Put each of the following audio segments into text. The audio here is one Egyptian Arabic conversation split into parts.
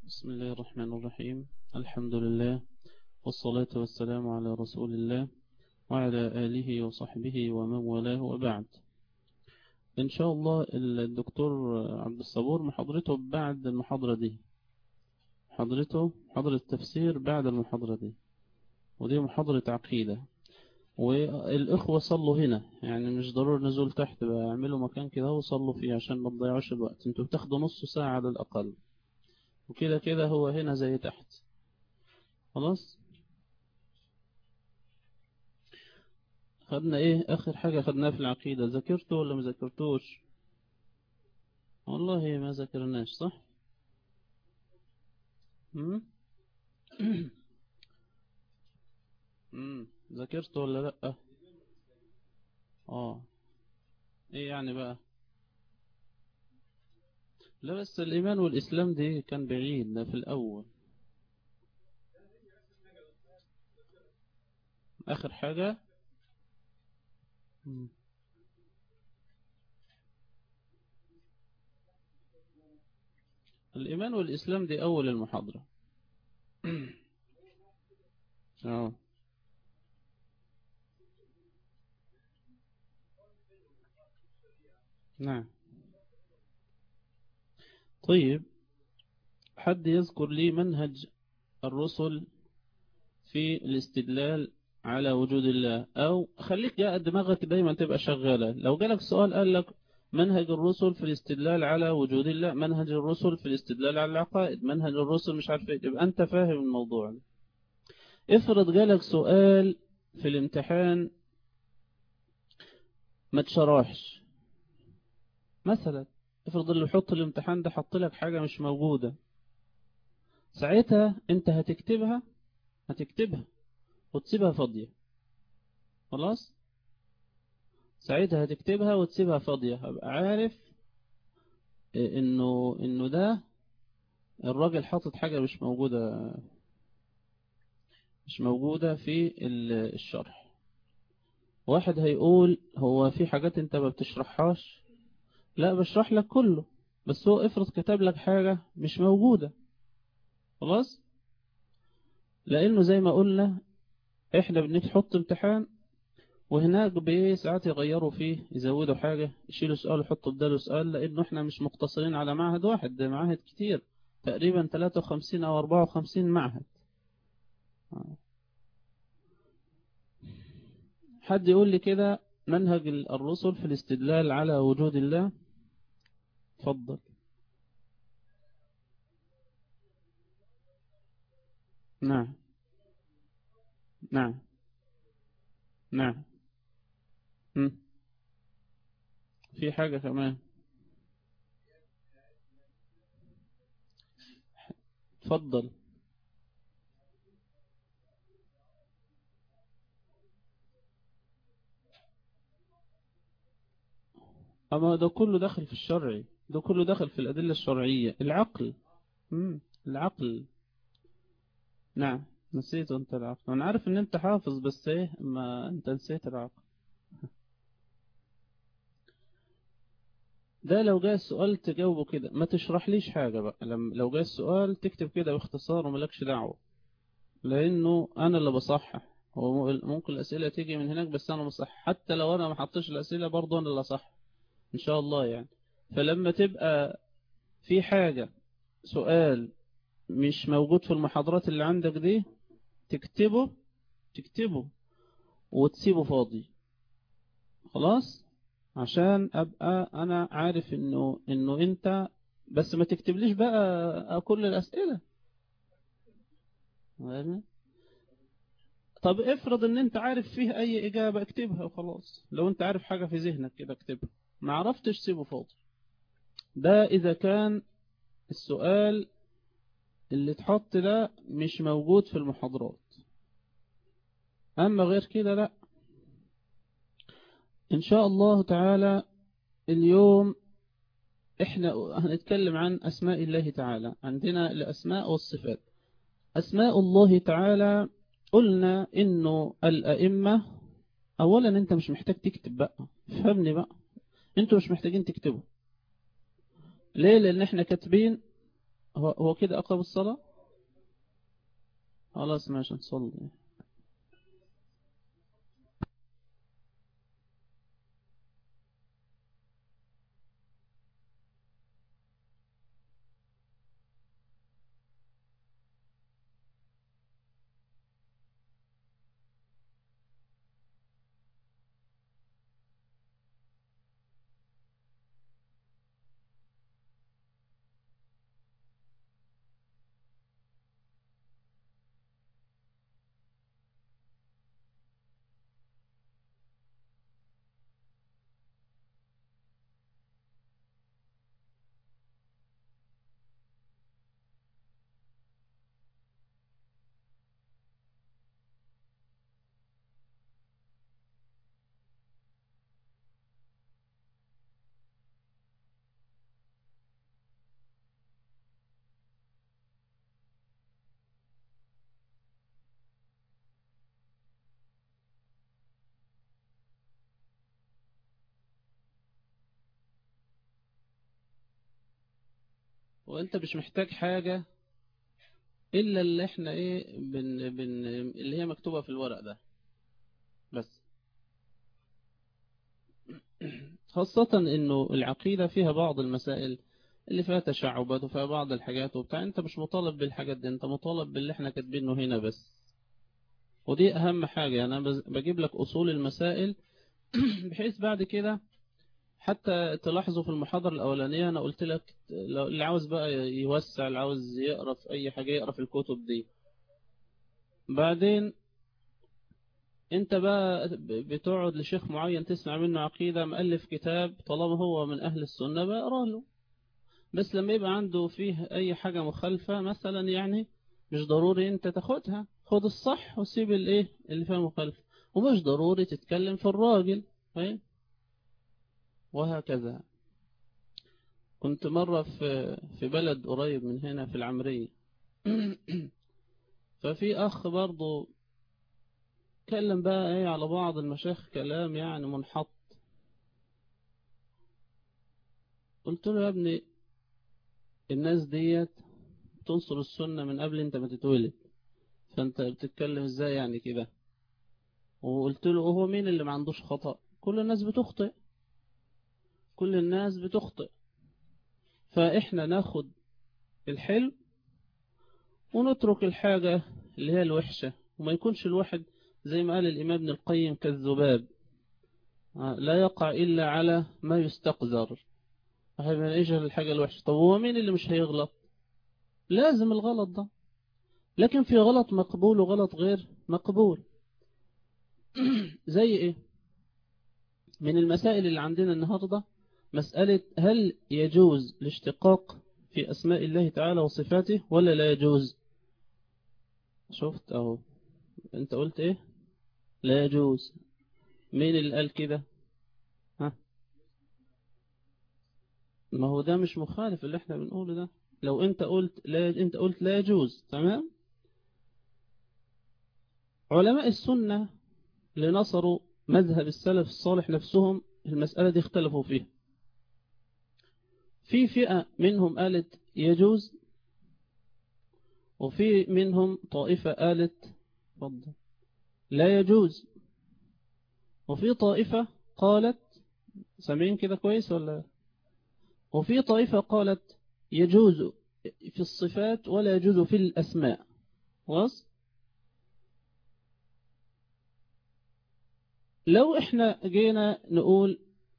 بسم الله الرحمن الرحيم الحمد لله والصلاة والسلام على رسول الله وعلى آله وصحبه ومن والاه وبعد إن شاء الله الدكتور عبد الصبور محاضرته بعد المحاضرة دي محاضرته محاضرة تفسير بعد المحاضرة دي ودي محاضرة عقيدة والإخوة صلوا هنا يعني مش ضروري نزول تحت بقى اعملوا مكان كده وصلوا فيه عشان ما تضيعوش الوقت انتوا بتاخدوا نص ساعة على الأقل وكده كده هو هنا زي تحت خلاص خدنا ايه اخر حاجة خدناها في العقيدة ذاكرته ولا ما ذاكرتوش والله ما ذاكرناش صح امم امم ذاكرته ولا لا اه ايه يعني بقى لا بس الإيمان والإسلام دي كان بعيد ده في الأول آخر حاجة مم. الإيمان والإسلام دي أول المحاضرة اه نعم طيب حد يذكر لي منهج الرسل في الاستدلال على وجود الله أو خليك يا دماغك دايما تبقى شغالة لو جالك سؤال قال لك منهج الرسل في الاستدلال على وجود الله منهج الرسل في الاستدلال على العقائد منهج الرسل مش عارف ايه يبقى أنت فاهم الموضوع افرض جالك سؤال في الامتحان ما تشرحش مثلا افرض اللي يحط الامتحان ده حط لك حاجة مش موجودة ساعتها انت هتكتبها هتكتبها وتسيبها فاضية خلاص ساعتها هتكتبها وتسيبها فاضية هبقى عارف انه انه ده الراجل حاطط حاجة مش موجودة مش موجودة في الشرح واحد هيقول هو في حاجات انت ما بتشرحهاش لا بشرح لك كله بس هو افرض كتب لك حاجة مش موجودة خلاص لانه زي ما قلنا احنا بنحط امتحان وهناك ساعات يغيروا فيه يزودوا حاجة يشيلوا سؤال يحطوا بداله سؤال لانه احنا مش مقتصرين على معهد واحد ده معاهد كتير تقريبا 53 او 54 معهد حد يقول لي كده منهج الرسل في الاستدلال على وجود الله تفضل نعم نعم نعم هم. في حاجة كمان تفضل أما ده كله داخل في الشرعي ده كله داخل في الأدلة الشرعية العقل مم. العقل نعم نسيت أنت العقل أنا عارف أن أنت حافظ بس إيه ما أنت نسيت العقل ده لو جاء السؤال تجاوبه كده ما تشرح ليش حاجة بقى لو جاء السؤال تكتب كده باختصار وملكش دعوة لأنه أنا اللي بصحح هو ممكن الأسئلة تيجي من هناك بس أنا بصح حتى لو أنا ما حطيش الأسئلة برضه أنا اللي صح إن شاء الله يعني فلما تبقى في حاجة سؤال مش موجود في المحاضرات اللي عندك دي تكتبه تكتبه وتسيبه فاضي خلاص عشان ابقى انا عارف انه انه انت بس ما تكتبليش بقى كل الاسئلة طب افرض ان انت عارف فيه اي اجابة اكتبها وخلاص لو انت عارف حاجة في ذهنك كده اكتبها ما عرفتش سيبه فاضي ده اذا كان السؤال اللي اتحط ده مش موجود في المحاضرات اما غير كده لا ان شاء الله تعالى اليوم احنا هنتكلم عن اسماء الله تعالى عندنا الاسماء والصفات اسماء الله تعالى قلنا انه الائمة اولا انت مش محتاج تكتب بقى فهمني بقى انتوا مش محتاجين تكتبوا ليه لان احنا كاتبين هو, هو كده أقرب الصلاة خلاص ماشي نصلي وانت مش محتاج حاجة الا اللي احنا ايه بن بن اللي هي مكتوبة في الورق ده بس خاصة انه العقيدة فيها بعض المسائل اللي فيها تشعبات وفيها بعض الحاجات وبتاع انت مش مطالب بالحاجات دي انت مطالب باللي احنا كاتبينه هنا بس ودي اهم حاجة انا بجيب لك اصول المسائل بحيث بعد كده حتى تلاحظوا في المحاضرة الأولانية أنا قلت لك لو اللي عاوز بقى يوسع اللي عاوز يقرأ في أي حاجة يقرأ في الكتب دي بعدين أنت بقى بتقعد لشيخ معين تسمع منه عقيدة مؤلف كتاب طالما هو من أهل السنة بقى اقرأ له بس لما يبقى عنده فيه أي حاجة مخالفة مثلا يعني مش ضروري أنت تاخدها خد الصح وسيب الإيه اللي فيها مخالفة ومش ضروري تتكلم في الراجل فاهم وهكذا كنت مرة في في بلد قريب من هنا في العمرية ففي أخ برضه كلم بقى ايه على بعض المشايخ كلام يعني منحط قلت له يا ابني الناس ديت تنصر السنة من قبل انت ما تتولد فانت بتتكلم ازاي يعني كده وقلت له هو مين اللي ما عندوش خطأ كل الناس بتخطئ كل الناس بتخطئ فإحنا ناخد الحلو ونترك الحاجة اللي هي الوحشة وما يكونش الواحد زي ما قال الإمام ابن القيم كالذباب لا يقع إلا على ما يستقذر هيبقى إيش الحاجة الوحشة طب هو مين اللي مش هيغلط لازم الغلط ده لكن في غلط مقبول وغلط غير مقبول زي إيه من المسائل اللي عندنا النهاردة مسألة هل يجوز الاشتقاق في أسماء الله تعالى وصفاته ولا لا يجوز شفت أهو أنت قلت إيه لا يجوز مين اللي قال كده ها ما هو ده مش مخالف اللي احنا بنقوله ده لو انت قلت لا انت قلت لا يجوز تمام علماء السنة اللي نصروا مذهب السلف الصالح نفسهم المسألة دي اختلفوا فيها في فئة منهم قالت يجوز وفي منهم طائفة قالت فضل لا يجوز وفي طائفة قالت سامعين كده كويس ولا وفي طائفة قالت يجوز في الصفات ولا يجوز في الأسماء خلاص لو احنا جينا نقول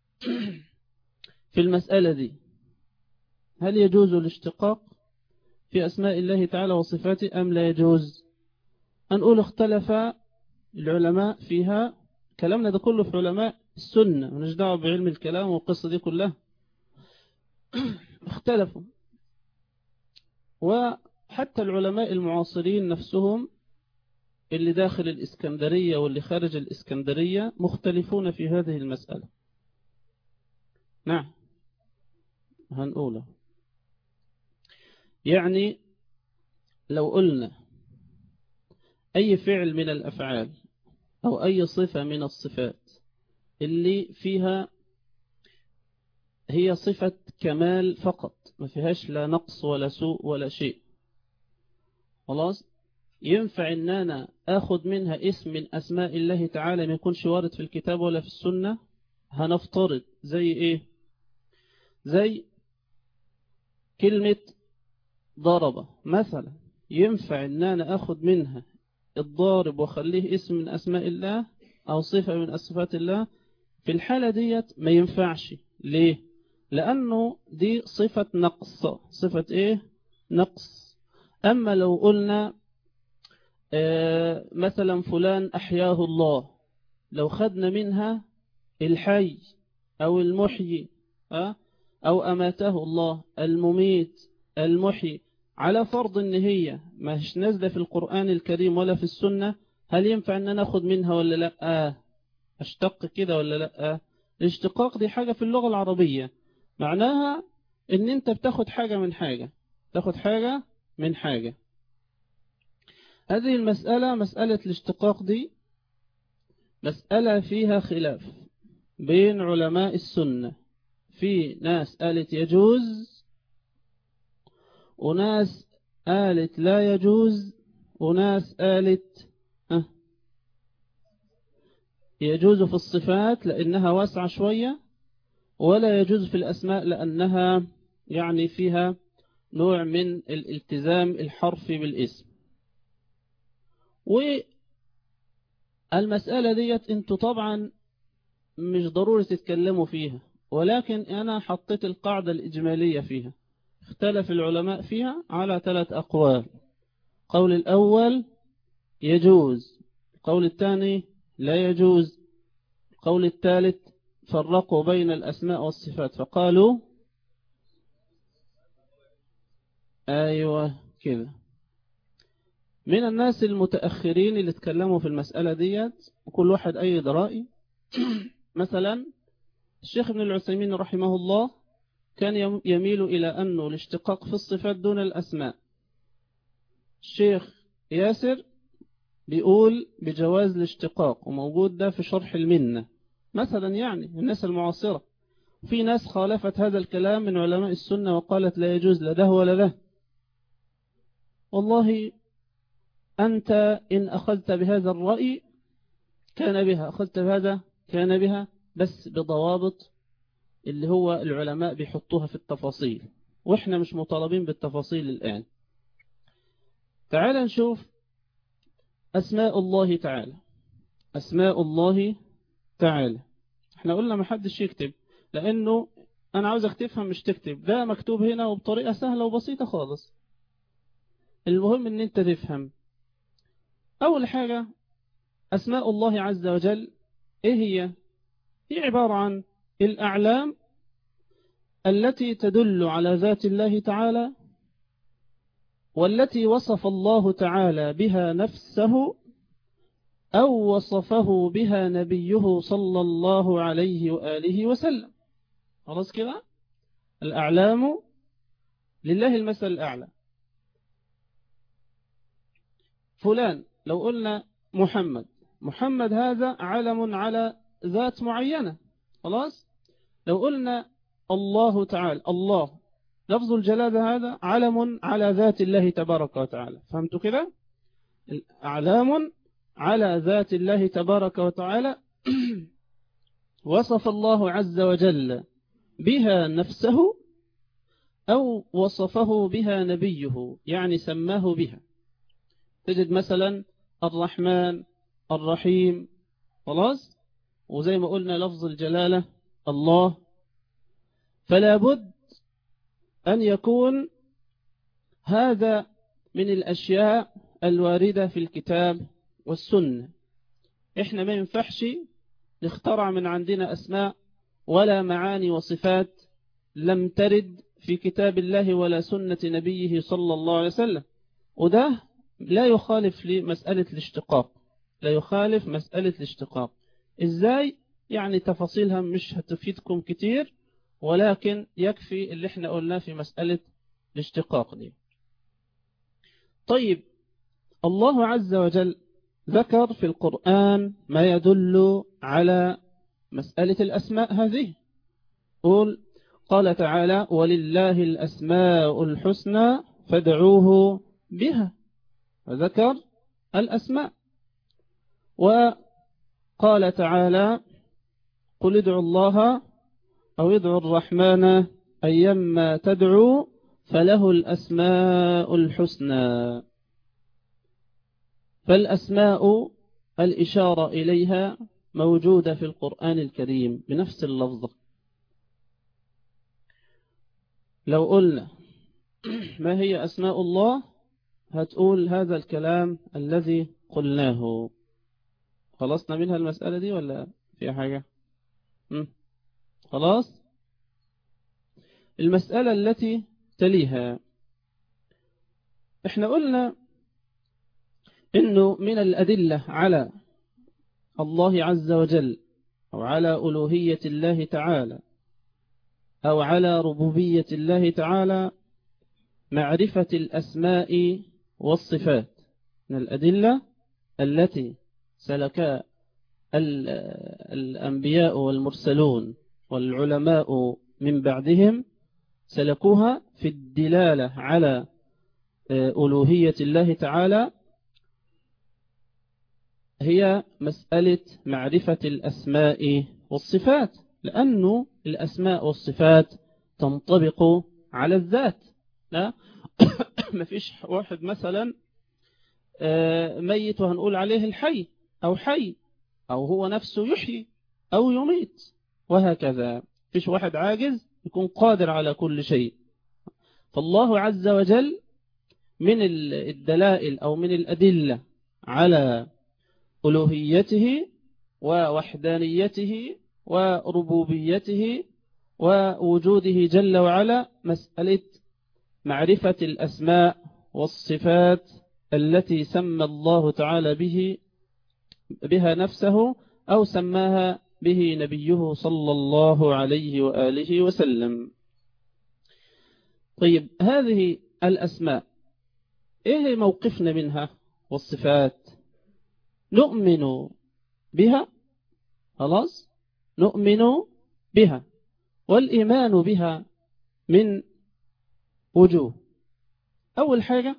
في المسألة دي هل يجوز الاشتقاق في أسماء الله تعالى وصفاته أم لا يجوز هنقول اختلف العلماء فيها كلامنا ده كله في علماء السنة ونش دعوه بعلم الكلام والقصة دي كلها اختلفوا وحتى العلماء المعاصرين نفسهم اللي داخل الإسكندرية واللي خارج الإسكندرية مختلفون في هذه المسألة نعم هنقوله يعني لو قلنا أي فعل من الأفعال أو أي صفة من الصفات اللي فيها هي صفة كمال فقط ما فيهاش لا نقص ولا سوء ولا شيء خلاص ينفع ان انا اخد منها اسم من اسماء الله تعالى ما يكونش وارد في الكتاب ولا في السنة هنفترض زي ايه زي كلمة ضربة مثلا ينفع ان انا اخد منها الضارب واخليه اسم من اسماء الله او صفة من صفات الله في الحالة ديت ما ينفعش ليه لانه دي صفة نقص صفة ايه نقص اما لو قلنا آه مثلا فلان احياه الله لو خدنا منها الحي او المحيي أه؟ او اماته الله المميت المحيي على فرض ان هي مش نازله في القرآن الكريم ولا في السنة هل ينفع ان انا اخد منها ولا لا آه اشتق كده ولا لا آه الاشتقاق دي حاجة في اللغة العربية معناها ان انت بتاخد حاجة من حاجة تاخد حاجة من حاجة هذه المسألة مسألة الاشتقاق دي مسألة فيها خلاف بين علماء السنة في ناس قالت يجوز وناس قالت لا يجوز وناس قالت أه يجوز في الصفات لأنها واسعة شوية ولا يجوز في الأسماء لأنها يعني فيها نوع من الالتزام الحرفي بالاسم والمسألة ديت انتوا طبعا مش ضروري تتكلموا فيها ولكن أنا حطيت القاعدة الإجمالية فيها اختلف العلماء فيها على ثلاث أقوال قول الأول يجوز القول الثاني لا يجوز القول الثالث فرقوا بين الأسماء والصفات فقالوا أيوة كذا من الناس المتأخرين اللي اتكلموا في المسألة ديت وكل واحد أيد رأي مثلا الشيخ ابن العثيمين رحمه الله كان يميل إلى أنه الاشتقاق في الصفات دون الأسماء الشيخ ياسر بيقول بجواز الاشتقاق وموجود ده في شرح المنة مثلا يعني الناس المعاصرة في ناس خالفت هذا الكلام من علماء السنة وقالت لا يجوز لا ده ولا ده والله أنت إن أخذت بهذا الرأي كان بها أخذت بهذا كان بها بس بضوابط اللي هو العلماء بيحطوها في التفاصيل وإحنا مش مطالبين بالتفاصيل الآن تعال نشوف أسماء الله تعالى أسماء الله تعالى احنا قلنا ما حدش يكتب لأنه أنا عاوزك تفهم مش تكتب ده مكتوب هنا وبطريقة سهلة وبسيطة خالص المهم ان انت تفهم أول حاجة أسماء الله عز وجل إيه هي هي عبارة عن الأعلام التي تدل على ذات الله تعالى والتي وصف الله تعالى بها نفسه أو وصفه بها نبيه صلى الله عليه وآله وسلم خلاص كده الأعلام لله المثل الأعلى فلان لو قلنا محمد محمد هذا علم على ذات معينة خلاص لو قلنا الله تعالى الله لفظ الجلالة هذا علم على ذات الله تبارك وتعالى فهمتوا كده أعلام على ذات الله تبارك وتعالى وصف الله عز وجل بها نفسه أو وصفه بها نبيه يعني سماه بها تجد مثلا الرحمن الرحيم خلاص وزي ما قلنا لفظ الجلالة الله فلا بد أن يكون هذا من الأشياء الواردة في الكتاب والسنة إحنا ما ينفعش نخترع من عندنا أسماء ولا معاني وصفات لم ترد في كتاب الله ولا سنة نبيه صلى الله عليه وسلم وده لا يخالف لمسألة الاشتقاق لا يخالف مسألة الاشتقاق إزاي يعني تفاصيلها مش هتفيدكم كتير ولكن يكفي اللي احنا قلناه في مسألة الاشتقاق دي طيب الله عز وجل ذكر في القرآن ما يدل على مسألة الأسماء هذه قول قال تعالى ولله الأسماء الحسنى فادعوه بها وذكر الأسماء وقال تعالى قل ادعوا الله أو ادعوا الرحمن أيما تدعو فله الأسماء الحسنى فالأسماء الإشارة إليها موجودة في القرآن الكريم بنفس اللفظة لو قلنا ما هي أسماء الله هتقول هذا الكلام الذي قلناه خلصنا منها المسألة دي ولا فيها حاجة م? خلاص المسألة التي تليها احنا قلنا انه من الأدلة على الله عز وجل أو على ألوهية الله تعالى أو على ربوبية الله تعالى معرفة الأسماء والصفات من الأدلة التي سلك الأنبياء والمرسلون والعلماء من بعدهم سلكوها في الدلالة على ألوهية الله تعالى هي مسألة معرفة الأسماء والصفات لأنه الأسماء والصفات تنطبق على الذات لا ما فيش واحد مثلا ميت وهنقول عليه الحي أو حي أو هو نفسه يحيي أو يميت وهكذا فيش واحد عاجز يكون قادر على كل شيء فالله عز وجل من الدلائل أو من الأدلة على ألوهيته ووحدانيته وربوبيته ووجوده جل وعلا مسألة معرفة الأسماء والصفات التي سمى الله تعالى به بها نفسه أو سماها به نبيه صلى الله عليه وآله وسلم طيب هذه الأسماء إيه موقفنا منها والصفات نؤمن بها خلاص نؤمن بها والإيمان بها من وجوه أول حاجة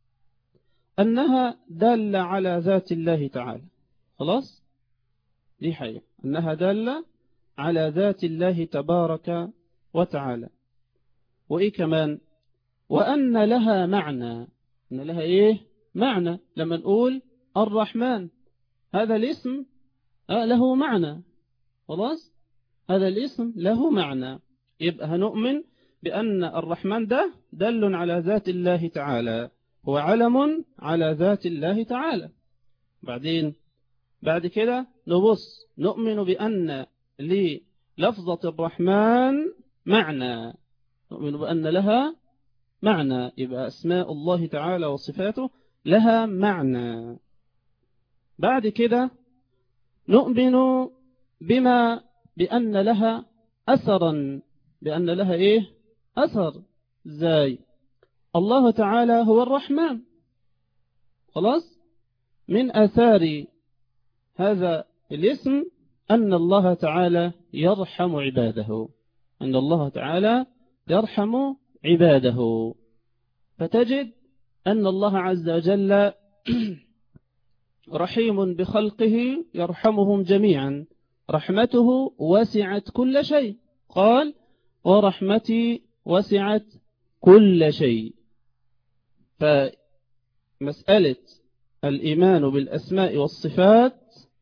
أنها دالة على ذات الله تعالى خلاص دي حاجة أنها دالة على ذات الله تبارك وتعالى وإيه كمان وأن لها معنى أن لها إيه معنى لما نقول الرحمن هذا الاسم له معنى خلاص هذا الاسم له معنى يبقى هنؤمن بأن الرحمن ده دل على ذات الله تعالى هو علم على ذات الله تعالى بعدين بعد كده نبص نؤمن بأن للفظة الرحمن معنى نؤمن بأن لها معنى يبقى أسماء الله تعالى وصفاته لها معنى بعد كده نؤمن بما بأن لها أثرا بأن لها إيه أثر زي الله تعالى هو الرحمن خلاص من أثار هذا الاسم أن الله تعالى يرحم عباده أن الله تعالى يرحم عباده فتجد أن الله عز وجل رحيم بخلقه يرحمهم جميعا رحمته وسعت كل شيء قال ورحمتي وسعت كل شيء فمسألة الإيمان بالأسماء والصفات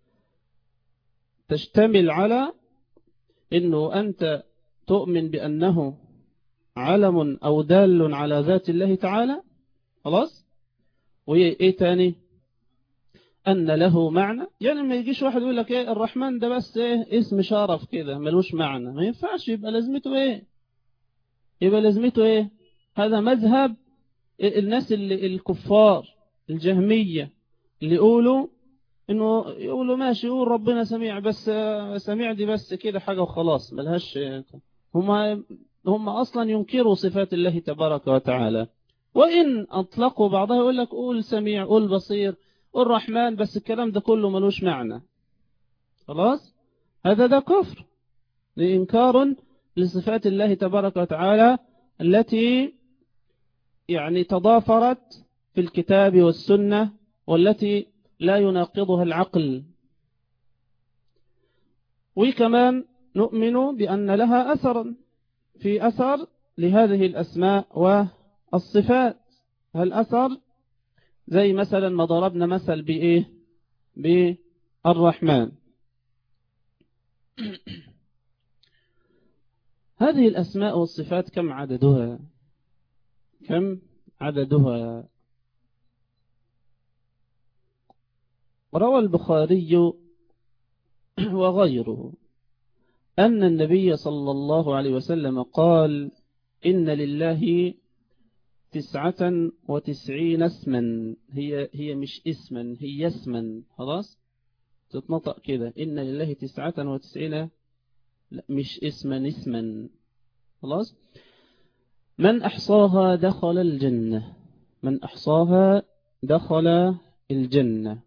تشتمل على أنه أنت تؤمن بأنه علم أو دال على ذات الله تعالى خلاص وإيه تاني أن له معنى يعني ما يجيش واحد يقول لك إيه الرحمن ده بس إيه اسم شرف كده ملوش معنى ما ينفعش يبقى لازمته إيه يبقى لازمته إيه هذا مذهب الناس اللي الكفار الجهمية اللي يقولوا إنه يقولوا ماشي يقول ربنا سميع بس سميع دي بس كده حاجة وخلاص ملهاش هم هم أصلا ينكروا صفات الله تبارك وتعالى وإن أطلقوا بعضها يقول لك قول سميع قول بصير الرحمن بس الكلام ده كله ملوش معنى خلاص هذا ده كفر لإنكار لصفات الله تبارك وتعالى التي يعني تضافرت في الكتاب والسنة والتي لا يناقضها العقل وكمان نؤمن بأن لها أثرا في أثر لهذه الأسماء والصفات هالأثر زي مثلا ما ضربنا مثل بإيه بالرحمن هذه الأسماء والصفات كم عددها كم عددها روى البخاري وغيره أن النبي صلى الله عليه وسلم قال إن لله تسعة وتسعين اسما هي هي مش اسما هي اسما خلاص تتنطق كده إن لله تسعة وتسعين لا مش اسما اسما خلاص من أحصاها دخل الجنة من أحصاها دخل الجنة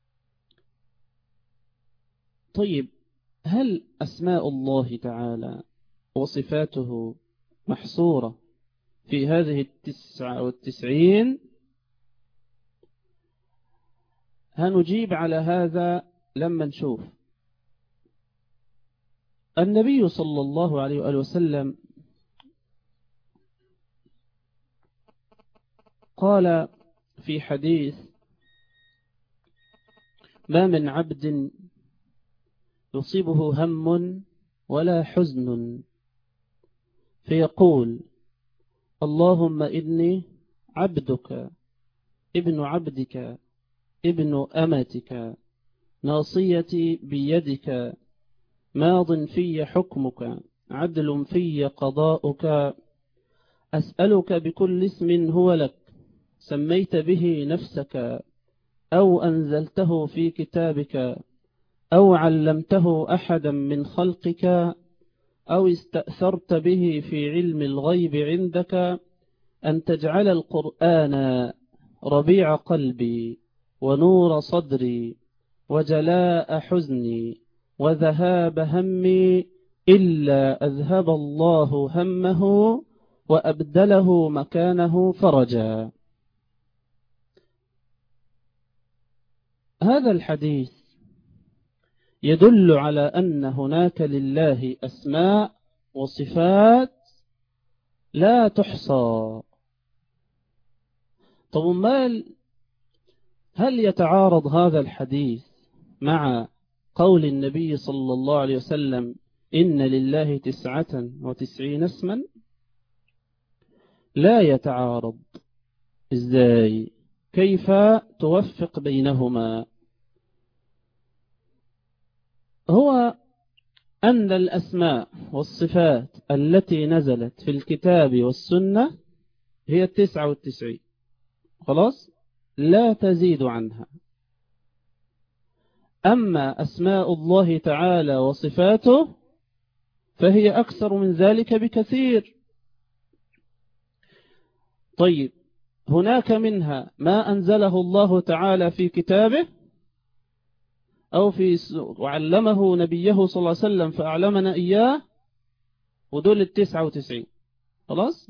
طيب هل أسماء الله تعالى وصفاته محصورة في هذه التسعة والتسعين هنجيب على هذا لما نشوف النبي صلى الله عليه وآله وسلم قال في حديث ما من عبد يصيبه هم ولا حزن فيقول اللهم إني عبدك ابن عبدك ابن أمتك ناصيتي بيدك ماض في حكمك عدل في قضاؤك أسألك بكل اسم هو لك سميت به نفسك أو أنزلته في كتابك أو علمته أحدا من خلقك أو استأثرت به في علم الغيب عندك أن تجعل القرآن ربيع قلبي ونور صدري وجلاء حزني وذهاب همي إلا أذهب الله همه وأبدله مكانه فرجا هذا الحديث يدل على أن هناك لله أسماء وصفات لا تحصى طب مال هل يتعارض هذا الحديث مع قول النبي صلى الله عليه وسلم إن لله تسعة وتسعين اسما لا يتعارض إزاي كيف توفق بينهما هو أن الأسماء والصفات التي نزلت في الكتاب والسنة هي التسعة والتسعين خلاص لا تزيد عنها أما أسماء الله تعالى وصفاته فهي أكثر من ذلك بكثير طيب هناك منها ما أنزله الله تعالى في كتابه أو في وعلمه نبيه صلى الله عليه وسلم فأعلمنا إياه ودول التسعة وتسعين خلاص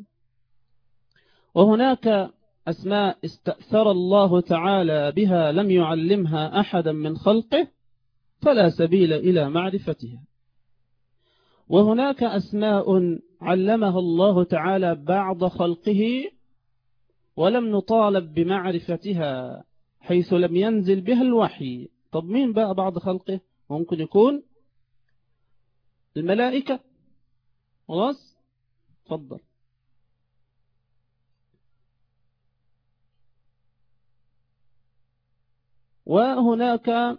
وهناك أسماء استأثر الله تعالى بها لم يعلمها أحدا من خلقه فلا سبيل إلى معرفتها وهناك أسماء علمها الله تعالى بعض خلقه ولم نطالب بمعرفتها حيث لم ينزل بها الوحي طب مين بقى بعض خلقه ممكن يكون الملائكة خلاص تفضل وهناك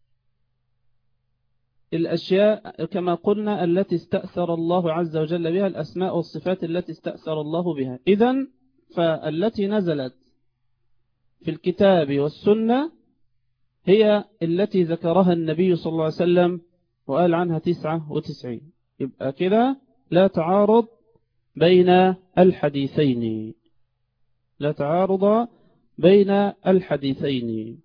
الأشياء كما قلنا التي استأثر الله عز وجل بها الأسماء والصفات التي استأثر الله بها إذن فالتي نزلت في الكتاب والسنة هي التي ذكرها النبي صلى الله عليه وسلم وقال عنها تسعة وتسعين يبقى كده لا تعارض بين الحديثين لا تعارض بين الحديثين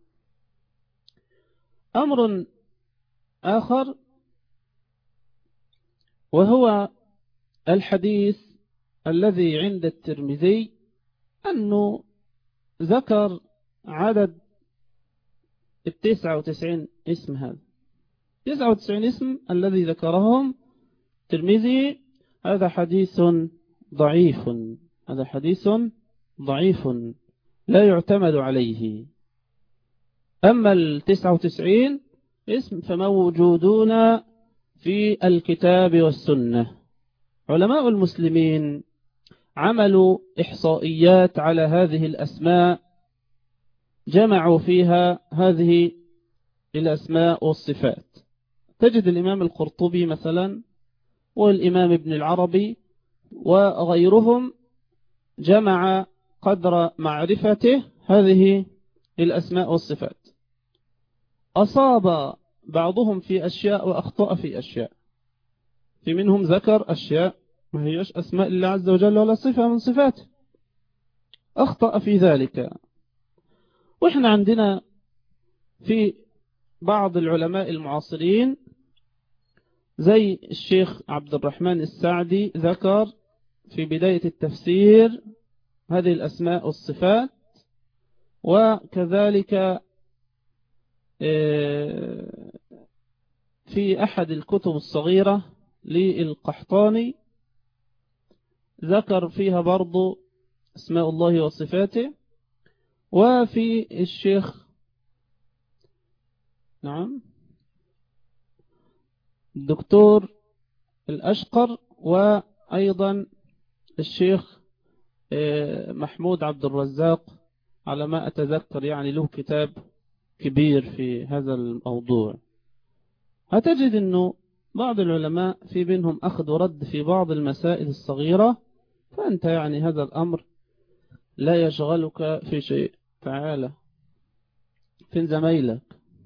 أمر آخر وهو الحديث الذي عند الترمذي أنه ذكر عدد التسعة وتسعين اسم هذا تسعة وتسعين اسم الذي ذكرهم الترمذي هذا حديث ضعيف هذا حديث ضعيف لا يعتمد عليه أما التسعة وتسعين اسم فموجودون في الكتاب والسنة علماء المسلمين عملوا إحصائيات على هذه الأسماء جمعوا فيها هذه الأسماء والصفات تجد الإمام القرطبي مثلا والإمام ابن العربي وغيرهم جمع قدر معرفته هذه الأسماء والصفات أصاب بعضهم في أشياء وأخطأ في أشياء في منهم ذكر أشياء ما هيش أسماء الله عز وجل ولا صفة من صفاته أخطأ في ذلك وإحنا عندنا في بعض العلماء المعاصرين زي الشيخ عبد الرحمن السعدي ذكر في بداية التفسير هذه الأسماء والصفات وكذلك آه، في أحد الكتب الصغيرة للقحطاني ذكر فيها برضو اسماء الله وصفاته وفي الشيخ نعم الدكتور الأشقر وأيضا الشيخ آه، محمود عبد الرزاق على ما أتذكر يعني له كتاب كبير في هذا الموضوع هتجد أنه بعض العلماء في بينهم أخذ ورد في بعض المسائل الصغيرة فأنت يعني هذا الأمر لا يشغلك في شيء تعالى فين زميلك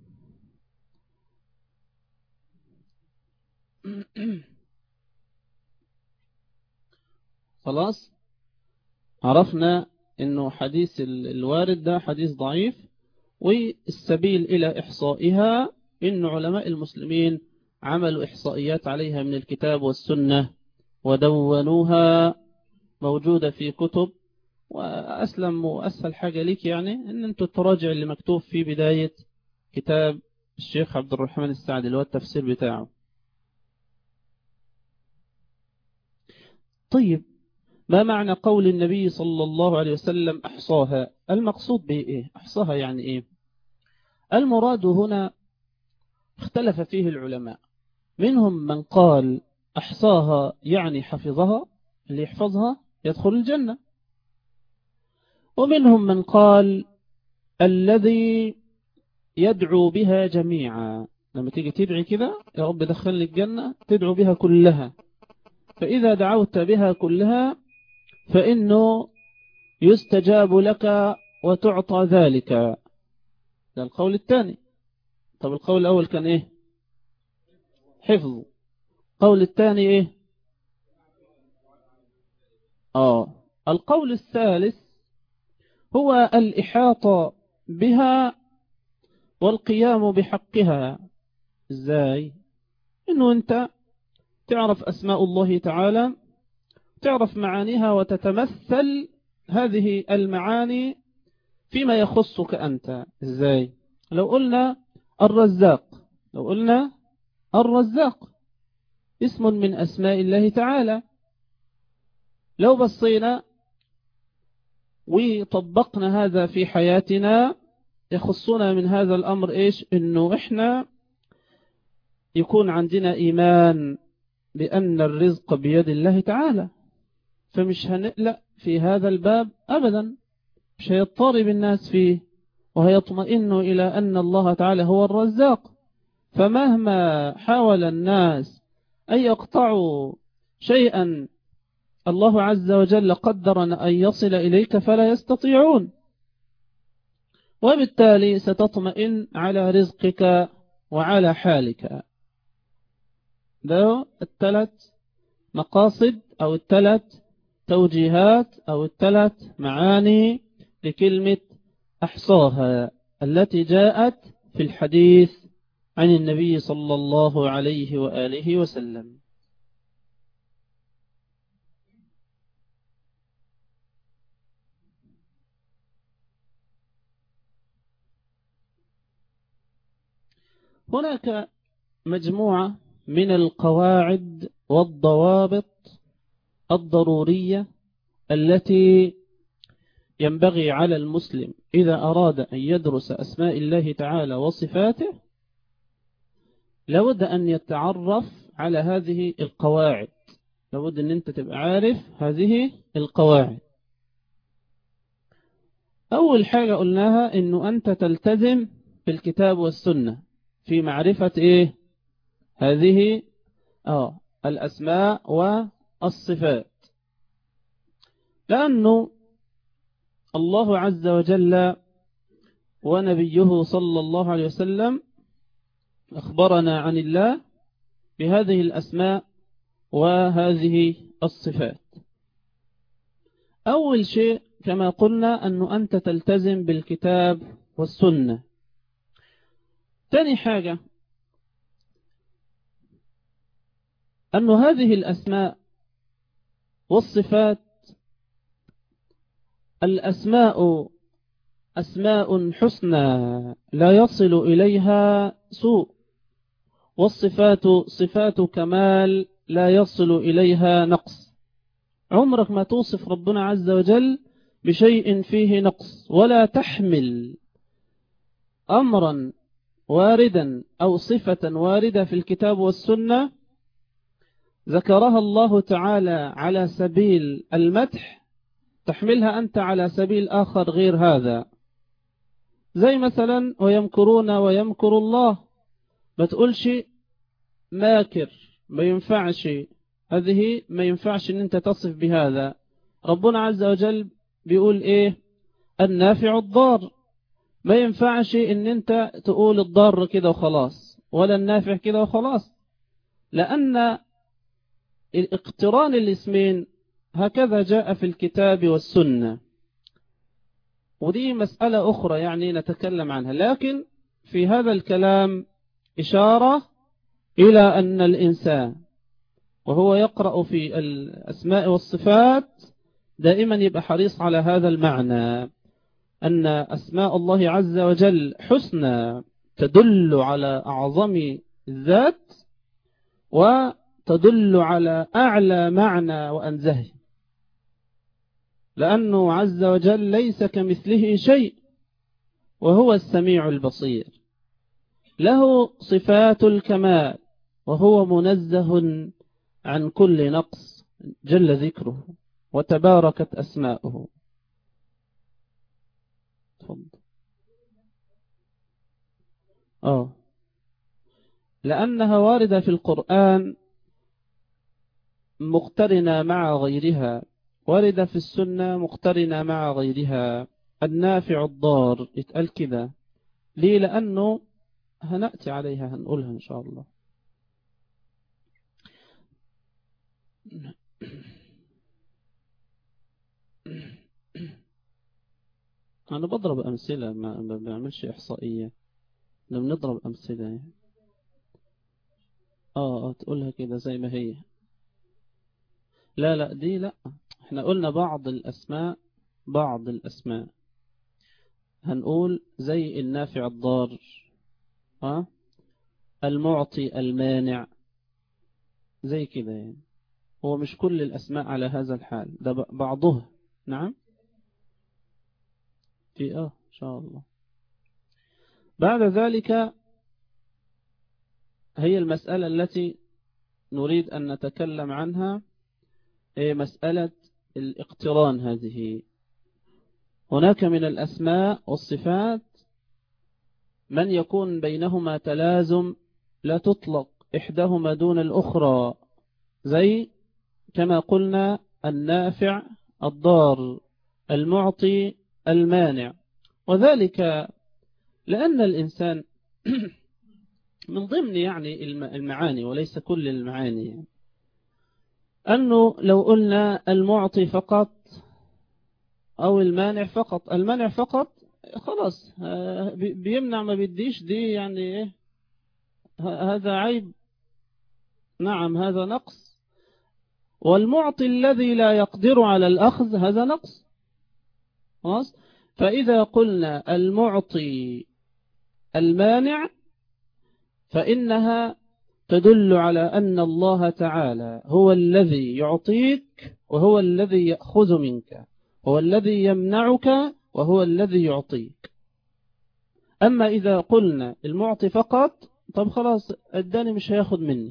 خلاص عرفنا انه حديث الوارد ده حديث ضعيف والسبيل الى احصائها ان علماء المسلمين عملوا احصائيات عليها من الكتاب والسنة ودونوها موجودة في كتب وأسلم وأسهل حاجة ليك يعني أن أنت تراجع اللي مكتوب في بداية كتاب الشيخ عبد الرحمن السعدي اللي هو التفسير بتاعه طيب ما معنى قول النبي صلى الله عليه وسلم أحصاها المقصود به إيه أحصاها يعني إيه المراد هنا اختلف فيه العلماء منهم من قال أحصاها يعني حفظها اللي يحفظها يدخل الجنة ومنهم من قال الذي يدعو بها جميعا لما تيجي تدعي كذا يا رب دخلني الجنة تدعو بها كلها فإذا دعوت بها كلها فإنه يستجاب لك وتعطى ذلك ده القول الثاني طب القول الأول كان إيه حفظ القول الثاني إيه آه القول الثالث هو الإحاطة بها والقيام بحقها ازاي انه انت تعرف اسماء الله تعالى تعرف معانيها وتتمثل هذه المعاني فيما يخصك أنت ازاي لو قلنا الرزاق لو قلنا الرزاق اسم من أسماء الله تعالى لو بصينا وطبقنا هذا في حياتنا يخصنا من هذا الأمر إيش إنه إحنا يكون عندنا إيمان بأن الرزق بيد الله تعالى فمش هنقلق في هذا الباب أبدا مش هيضطرب الناس فيه وهيطمئن إلى أن الله تعالى هو الرزاق فمهما حاول الناس أن يقطعوا شيئا الله عز وجل قدر أن يصل إليك فلا يستطيعون وبالتالي ستطمئن على رزقك وعلى حالك ده الثلاث مقاصد أو الثلاث توجيهات أو الثلاث معاني لكلمة أحصاها التي جاءت في الحديث عن النبي صلى الله عليه وآله وسلم هناك مجموعة من القواعد والضوابط الضرورية التي ينبغي على المسلم إذا أراد أن يدرس أسماء الله تعالى وصفاته لابد أن يتعرف على هذه القواعد لابد أن أنت تبقى عارف هذه القواعد أول حاجة قلناها أنه أنت تلتزم بالكتاب والسنة في معرفة إيه هذه آه الأسماء والصفات لأنه الله عز وجل ونبيه صلى الله عليه وسلم أخبرنا عن الله بهذه الأسماء وهذه الصفات أول شيء كما قلنا أنه أنت تلتزم بالكتاب والسنة ثاني حاجة أن هذه الأسماء والصفات الأسماء أسماء حسنى لا يصل إليها سوء والصفات صفات كمال لا يصل إليها نقص عمرك ما توصف ربنا عز وجل بشيء فيه نقص ولا تحمل أمرا واردا أو صفة واردة في الكتاب والسنة ذكرها الله تعالى على سبيل المدح تحملها أنت على سبيل آخر غير هذا زي مثلا ويمكرون ويمكر الله ما تقولش ماكر ما ينفعش هذه ما ينفعش ان انت تصف بهذا ربنا عز وجل بيقول ايه النافع الضار ما ينفعش ان انت تقول الضار كده وخلاص ولا النافع كده وخلاص لأن اقتران الاسمين هكذا جاء في الكتاب والسنة ودي مسألة أخرى يعني نتكلم عنها لكن في هذا الكلام إشارة إلى أن الإنسان وهو يقرأ في الأسماء والصفات دائما يبقى حريص على هذا المعنى أن أسماء الله عز وجل حسنى تدل على أعظم الذات وتدل على أعلى معنى وأنزهه لأنه عز وجل ليس كمثله شيء وهو السميع البصير له صفات الكمال وهو منزه عن كل نقص جل ذكره وتباركت أسماؤه تفضل آه لأنها واردة في القرآن مقترنة مع غيرها واردة في السنة مقترنة مع غيرها النافع الضار يتقال كذا ليه لأنه هنأتي عليها هنقولها إن شاء الله أنا بضرب أمثلة ما بعملش إحصائية أنا بنضرب أمثلة يعني. آه تقولها كده زي ما هي لا لا دي لا احنا قلنا بعض الأسماء بعض الأسماء هنقول زي النافع الضار ها المعطي المانع زي كده يعني هو مش كل الأسماء على هذا الحال ده بعضها نعم في اه إن شاء الله بعد ذلك هي المسألة التي نريد أن نتكلم عنها هي مسألة الاقتران هذه هناك من الأسماء والصفات من يكون بينهما تلازم لا تطلق إحداهما دون الأخرى زي كما قلنا النافع الضار المعطي المانع وذلك لأن الإنسان من ضمن يعني المعاني وليس كل المعاني أنه لو قلنا المعطي فقط أو المانع فقط المانع فقط خلاص بيمنع ما بيديش دي يعني إيه هذا عيب نعم هذا نقص والمعطي الذي لا يقدر على الأخذ هذا نقص خلاص فإذا قلنا المعطي المانع فإنها تدل على أن الله تعالى هو الذي يعطيك وهو الذي يأخذ منك هو الذي يمنعك وهو الذي يعطيك أما إذا قلنا المعطي فقط طب خلاص الداني مش هياخد مني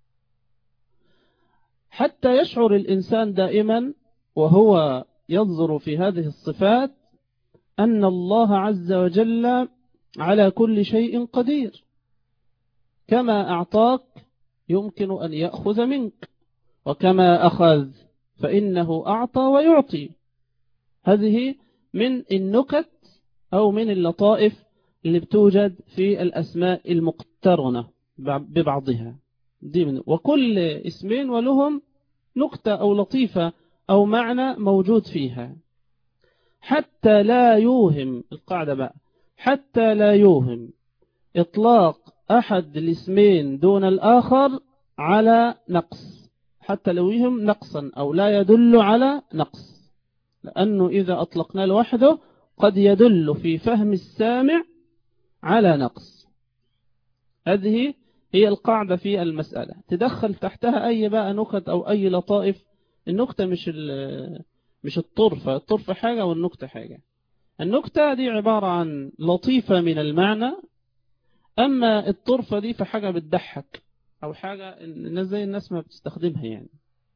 حتى يشعر الإنسان دائما وهو ينظر في هذه الصفات أن الله عز وجل على كل شيء قدير كما أعطاك يمكن أن يأخذ منك وكما أخذ فإنه أعطى ويعطي هذه من النكت أو من اللطائف اللي بتوجد في الأسماء المقترنة ببعضها دي من وكل اسمين ولهم نكتة أو لطيفة أو معنى موجود فيها حتى لا يوهم القاعدة بقى حتى لا يوهم إطلاق أحد الاسمين دون الآخر على نقص حتى لو يهم نقصا أو لا يدل على نقص لأنه إذا أطلقنا لوحده قد يدل في فهم السامع على نقص هذه هي القاعدة في المسألة تدخل تحتها أي بقى نكت أو أي لطائف النكتة مش مش الطرفة الطرفة حاجة والنكتة حاجة النكتة دي عبارة عن لطيفة من المعنى أما الطرفة دي فحاجة بتضحك أو حاجة الناس زي الناس ما بتستخدمها يعني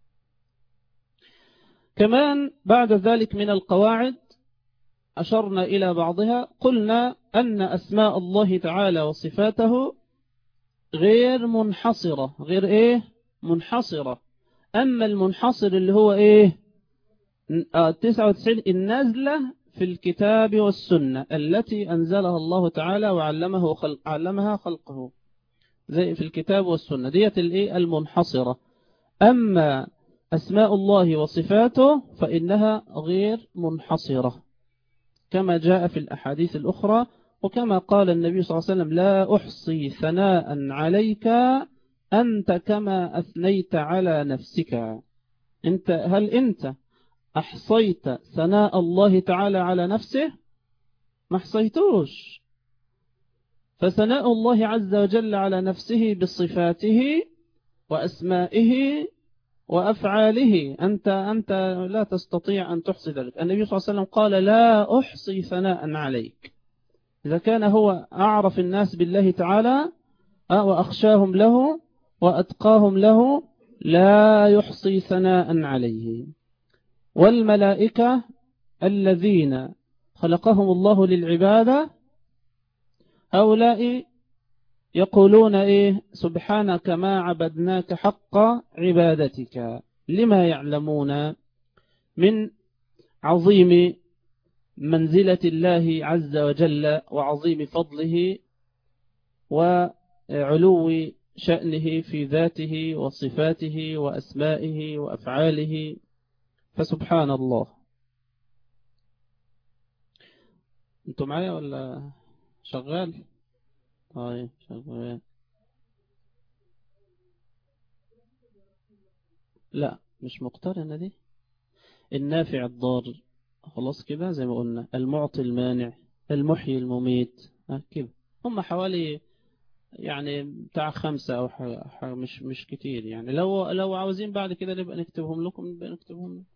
كمان بعد ذلك من القواعد أشرنا إلى بعضها قلنا أن أسماء الله تعالى وصفاته غير منحصرة غير إيه منحصرة أما المنحصر اللي هو إيه 99 النازلة في الكتاب والسنة التي أنزلها الله تعالى وعلمه خلق علمها خلقه زي في الكتاب والسنة ديت الإيه المنحصرة أما أسماء الله وصفاته فإنها غير منحصرة كما جاء في الأحاديث الأخرى وكما قال النبي صلى الله عليه وسلم لا أحصي ثناء عليك أنت كما أثنيت على نفسك أنت هل أنت أحصيت ثناء الله تعالى على نفسه ما حصيتوش فثناء الله عز وجل على نفسه بصفاته وأسمائه وأفعاله أنت أنت لا تستطيع أن تحصي ذلك النبي صلى الله عليه وسلم قال لا أحصي ثناء عليك إذا كان هو أعرف الناس بالله تعالى وأخشاهم له وأتقاهم له لا يحصي ثناء عليه والملائكة الذين خلقهم الله للعبادة هؤلاء يقولون إيه سبحانك ما عبدناك حق عبادتك لما يعلمون من عظيم منزلة الله عز وجل وعظيم فضله وعلو شأنه في ذاته وصفاته وأسمائه وأفعاله فسبحان الله انتوا معايا ولا شغال طيب شغال لا مش مقترنة دي النافع الضار خلاص كده زي ما قلنا المعطي المانع المحيي المميت كده هم حوالي يعني بتاع خمسة أو حاجة مش مش كتير يعني لو لو عاوزين بعد كده نبقى نكتبهم لكم نبقى نكتبهم لكم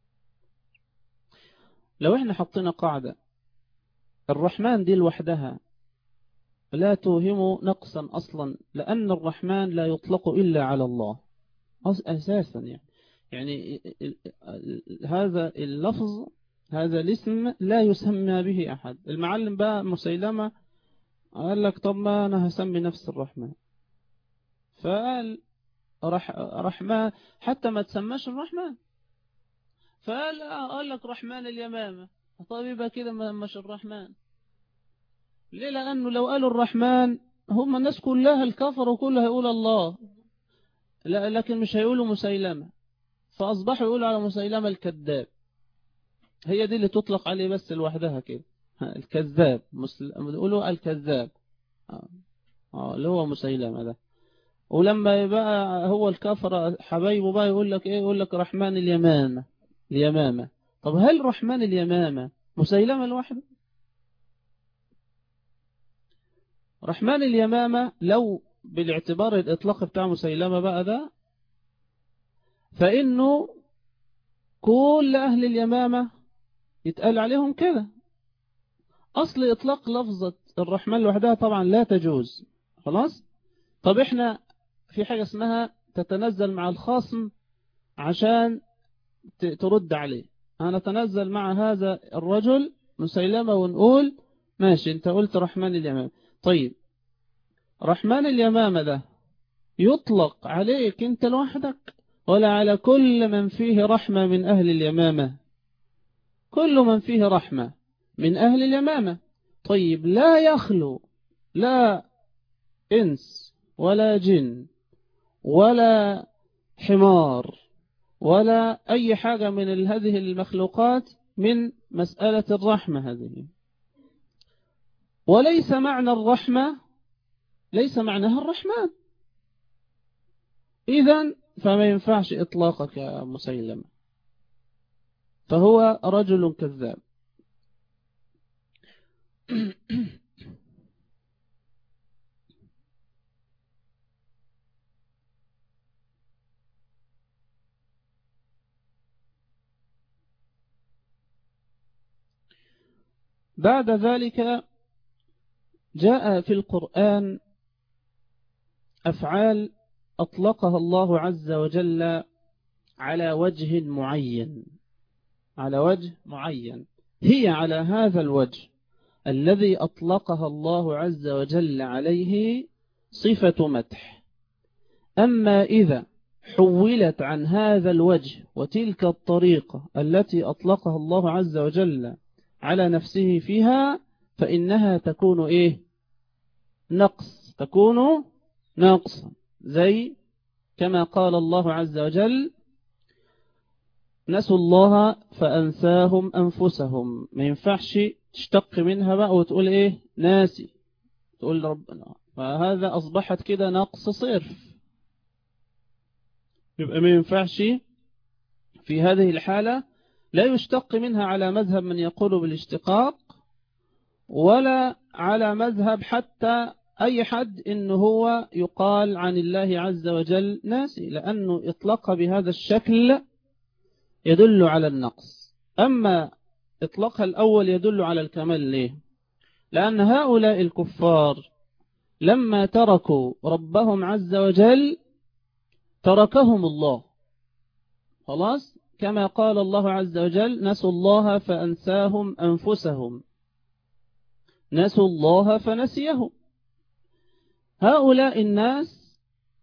لو احنا حطينا قاعدة الرحمن دي لوحدها لا توهم نقصا أصلا لأن الرحمن لا يطلق إلا على الله أساسا يعني يعني هذا اللفظ هذا الاسم لا يسمى به أحد المعلم بقى مسيلمة قال لك طب ما أنا هسمي نفس الرحمن فقال رح رحمن حتى ما تسماش الرحمن فقال قال لك رحمن اليمامة طيب يبقى كده مش الرحمن ليه لأنه لو قالوا الرحمن هم الناس كلها الكفر وكلها يقول الله لا لكن مش هيقولوا مسيلمة فأصبحوا يقولوا على مسيلمة الكذاب هي دي اللي تطلق عليه بس لوحدها كده الكذاب يقولوا الكذاب اه اللي هو مسيلمة ده ولما يبقى هو الكفر حبايبه بقى يقول لك ايه يقول لك رحمن اليمامة اليمامة طب هل رحمن اليمامة مسيلمة لوحده رحمن اليمامة لو بالاعتبار الإطلاق بتاع مسيلمة بقى ده فإنه كل أهل اليمامة يتقال عليهم كده أصل إطلاق لفظة الرحمن لوحدها طبعا لا تجوز خلاص طب إحنا في حاجة اسمها تتنزل مع الخصم عشان ترد عليه أنا أتنزل مع هذا الرجل مسيلمة ونقول ماشي أنت قلت رحمن اليمامة طيب رحمن اليمامة ده يطلق عليك أنت لوحدك ولا على كل من فيه رحمة من أهل اليمامة كل من فيه رحمة من أهل اليمامة طيب لا يخلو لا إنس ولا جن ولا حمار ولا أي حاجة من هذه المخلوقات من مسألة الرحمة هذه وليس معنى الرحمة ليس معناها الرحمن إذا فما ينفعش إطلاقك يا مسيلمة فهو رجل كذاب بعد ذلك جاء في القرآن أفعال أطلقها الله عز وجل على وجه معين على وجه معين هي على هذا الوجه الذي أطلقها الله عز وجل عليه صفة مدح أما إذا حولت عن هذا الوجه وتلك الطريقة التي أطلقها الله عز وجل على نفسه فيها فإنها تكون إيه نقص تكون نقصا زي كما قال الله عز وجل نسوا الله فأنساهم أنفسهم ما ينفعش تشتق منها بقى وتقول إيه ناسي تقول ربنا فهذا أصبحت كده نقص صرف يبقى ما ينفعش في هذه الحالة لا يشتق منها على مذهب من يقول بالاشتقاق ولا على مذهب حتى أي حد إنه هو يقال عن الله عز وجل ناسي لأنه إطلق بهذا الشكل يدل على النقص أما إطلاقها الأول يدل على الكمال ليه لأن هؤلاء الكفار لما تركوا ربهم عز وجل تركهم الله خلاص كما قال الله عز وجل نسوا الله فأنساهم أنفسهم نسوا الله فنسيهم هؤلاء الناس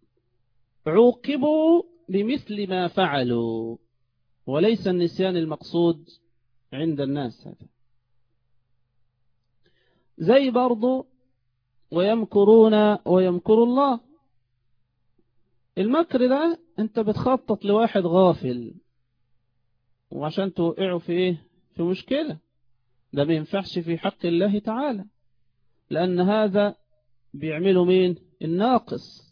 عوقبوا بمثل ما فعلوا وليس النسيان المقصود عند الناس هذا زي برضو ويمكرون ويمكر الله المكر ده انت بتخطط لواحد غافل وعشان توقعه في ايه في مشكلة ده ما ينفعش في حق الله تعالى لأن هذا بيعملوا مين الناقص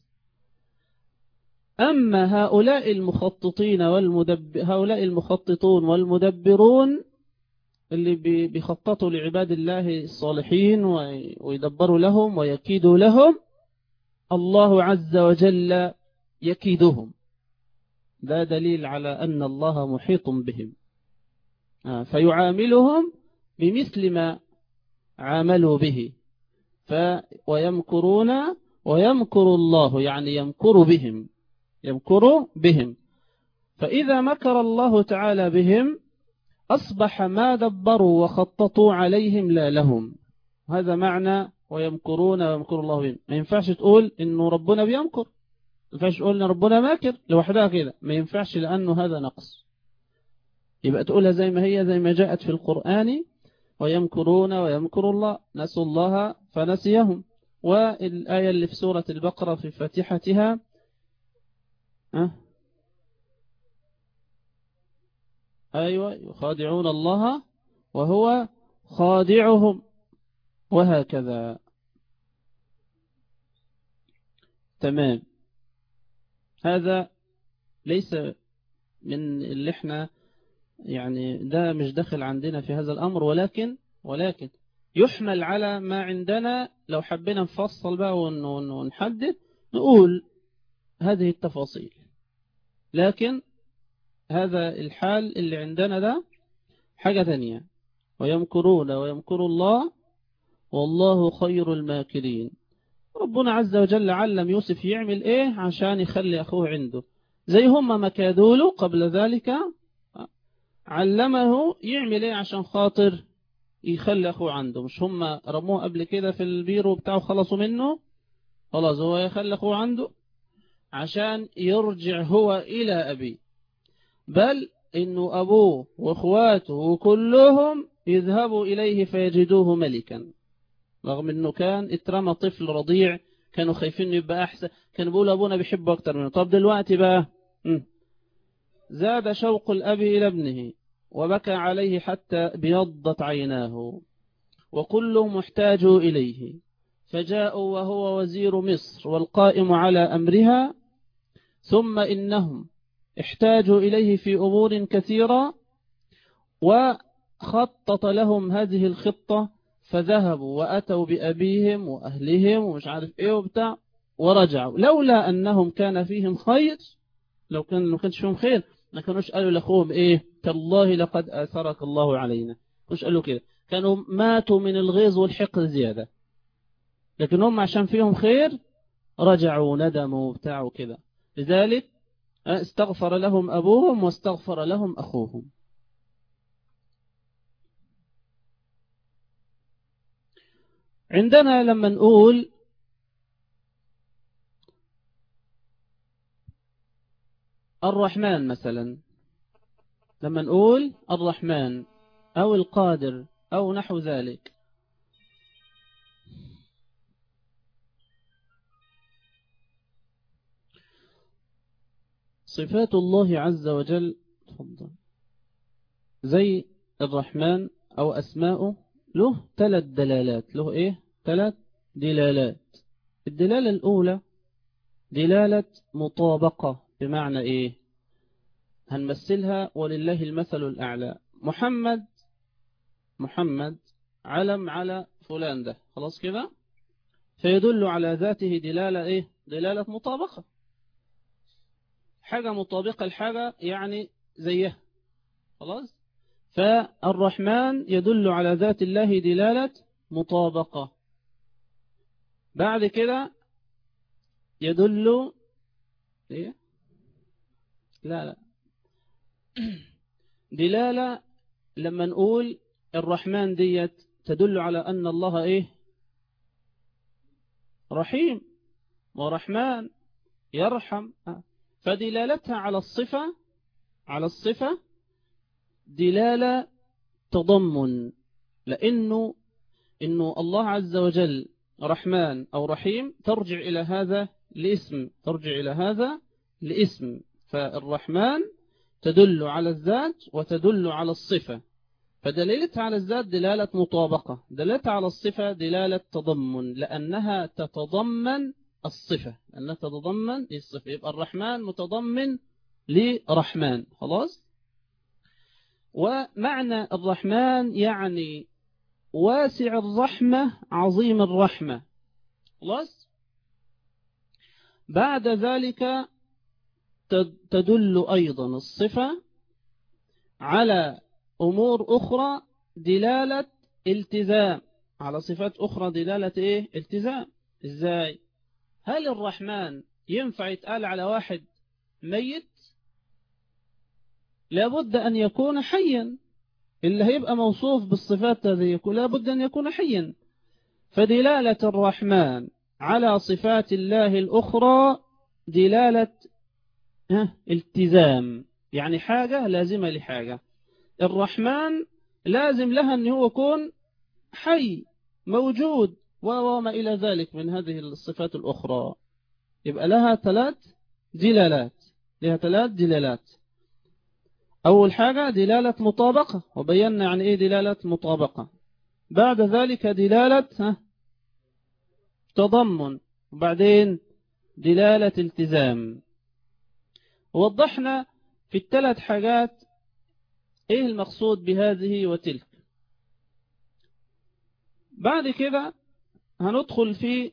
أما هؤلاء المخططين والمدب هؤلاء المخططون والمدبرون اللي بيخططوا لعباد الله الصالحين ويدبروا لهم ويكيدوا لهم الله عز وجل يكيدهم ده دليل على أن الله محيط بهم فيعاملهم بمثل ما عاملوا به ف ويمكرون ويمكر الله يعني يمكر بهم يمكر بهم فإذا مكر الله تعالى بهم أصبح ما دبروا وخططوا عليهم لا لهم هذا معنى ويمكرون ويمكر الله بهم ما ينفعش تقول إنه ربنا بيمكر ما ينفعش تقول إن ربنا ماكر لوحدها كده ما ينفعش لأنه هذا نقص يبقى تقولها زي ما هي زي ما جاءت في القرآن ويمكرون ويمكر الله نسوا الله فنسيهم والآية اللي في سورة البقرة في فاتحتها أه؟ أيوة يخادعون الله وهو خادعهم وهكذا تمام هذا ليس من اللي احنا يعني ده مش داخل عندنا في هذا الأمر ولكن ولكن يحمل على ما عندنا لو حبينا نفصل بقى ونحدد نقول هذه التفاصيل لكن هذا الحال اللي عندنا ده حاجة ثانية ويمكرون ويمكر الله والله خير الماكرين ربنا عز وجل علم يوسف يعمل ايه عشان يخلي اخوه عنده زي هم ما كادوا قبل ذلك علمه يعمل ايه عشان خاطر يخلي اخوه عنده مش هم رموه قبل كده في البيرو بتاعه خلصوا منه خلاص هو يخلي اخوه عنده عشان يرجع هو الى ابيه بل انه ابوه واخواته كلهم يذهبوا اليه فيجدوه ملكا رغم انه كان اترمى طفل رضيع كانوا خايفين يبقى احسن كانوا بيقولوا ابونا بيحبه اكتر منه طب دلوقتي بقى زاد شوق الاب الى ابنه وبكى عليه حتى بيضت عيناه وكل محتاج إليه فجاءوا وهو وزير مصر والقائم على أمرها ثم إنهم احتاجوا إليه في أمور كثيرة وخطط لهم هذه الخطة فذهبوا وأتوا بأبيهم وأهلهم ومش عارف إيه وبتاع ورجعوا لولا أنهم كان فيهم خير لو كان ما كانش فيهم خير ما كانوش قالوا لأخوهم إيه تالله لقد آثرك الله علينا مش قالوا كده كانوا ماتوا من الغيظ والحقد زيادة لكن هم عشان فيهم خير رجعوا ندموا وبتاعوا كده لذلك استغفر لهم أبوهم واستغفر لهم أخوهم عندنا لما نقول الرحمن مثلا لما نقول الرحمن أو القادر أو نحو ذلك صفات الله عز وجل تفضل زي الرحمن أو أسماؤه له ثلاث دلالات له إيه ثلاث دلالات الدلالة الأولى دلالة مطابقة بمعنى إيه هنمثلها ولله المثل الأعلى محمد محمد علم على فلان ده خلاص كده فيدل على ذاته دلالة إيه دلالة مطابقة حاجة مطابقة الحاجة يعني زيها خلاص فالرحمن يدل على ذات الله دلالة مطابقة بعد كده يدل إيه؟ لا لا دلالة لما نقول الرحمن ديت تدل على أن الله إيه رحيم ورحمن يرحم فدلالتها على الصفة على الصفة دلالة تضمن لأنه إنه الله عز وجل رحمن أو رحيم ترجع إلى هذا الاسم ترجع إلى هذا الاسم فالرحمن تدل على الذات وتدل على الصفة فدلالتها على الذات دلالة مطابقة دلالتها على الصفة دلالة تضمن لأنها تتضمن الصفة لأنها تتضمن الصفة يبقى الرحمن متضمن لرحمن خلاص ومعنى الرحمن يعني واسع الرحمة عظيم الرحمة خلاص بعد ذلك تدل أيضا الصفة على أمور أخرى دلالة التزام على صفات أخرى دلالة إيه التزام إزاي هل الرحمن ينفع يتقال على واحد ميت لابد أن يكون حيا اللي هيبقى موصوف بالصفات هذه لابد أن يكون حيا فدلالة الرحمن على صفات الله الأخرى دلالة التزام يعني حاجة لازمة لحاجة الرحمن لازم لها أن هو يكون حي موجود وما إلى ذلك من هذه الصفات الأخرى يبقى لها ثلاث دلالات لها ثلاث دلالات أول حاجة دلالة مطابقة وبينا يعني إيه دلالة مطابقة بعد ذلك دلالة ها تضمن وبعدين دلالة التزام وضحنا في الثلاث حاجات ايه المقصود بهذه وتلك بعد كده هندخل في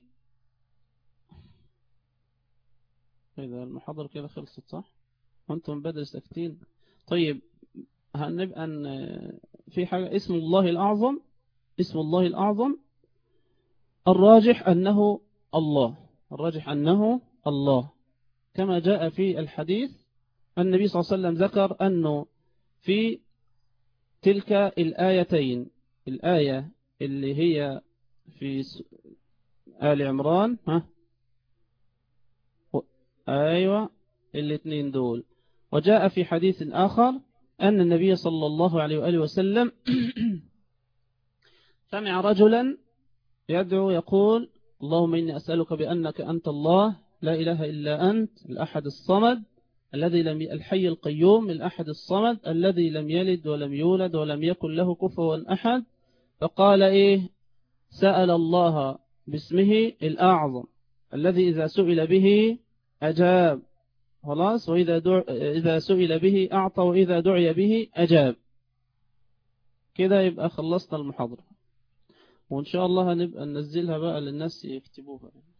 إذا المحاضرة كده خلصت صح وانتم بدل ساكتين طيب هنبقى في حاجة اسم الله الأعظم اسم الله الأعظم الراجح أنه الله الراجح أنه الله كما جاء في الحديث النبي صلى الله عليه وسلم ذكر أنه في تلك الآيتين الآية اللي هي في آل عمران ها أيوة الاثنين دول وجاء في حديث آخر أن النبي صلى الله عليه وآله وسلم سمع رجلا يدعو يقول اللهم إني أسألك بأنك أنت الله لا إله إلا أنت الأحد الصمد الذي لم الحي القيوم الأحد الصمد الذي لم يلد ولم يولد ولم يكن له كفوا أحد فقال إيه سأل الله باسمه الأعظم الذي إذا سئل به أجاب خلاص وإذا دع... إذا سئل به أعطى وإذا دعي به أجاب كده يبقى خلصنا المحاضرة وإن شاء الله هنبقى ننزلها بقى للناس يكتبوها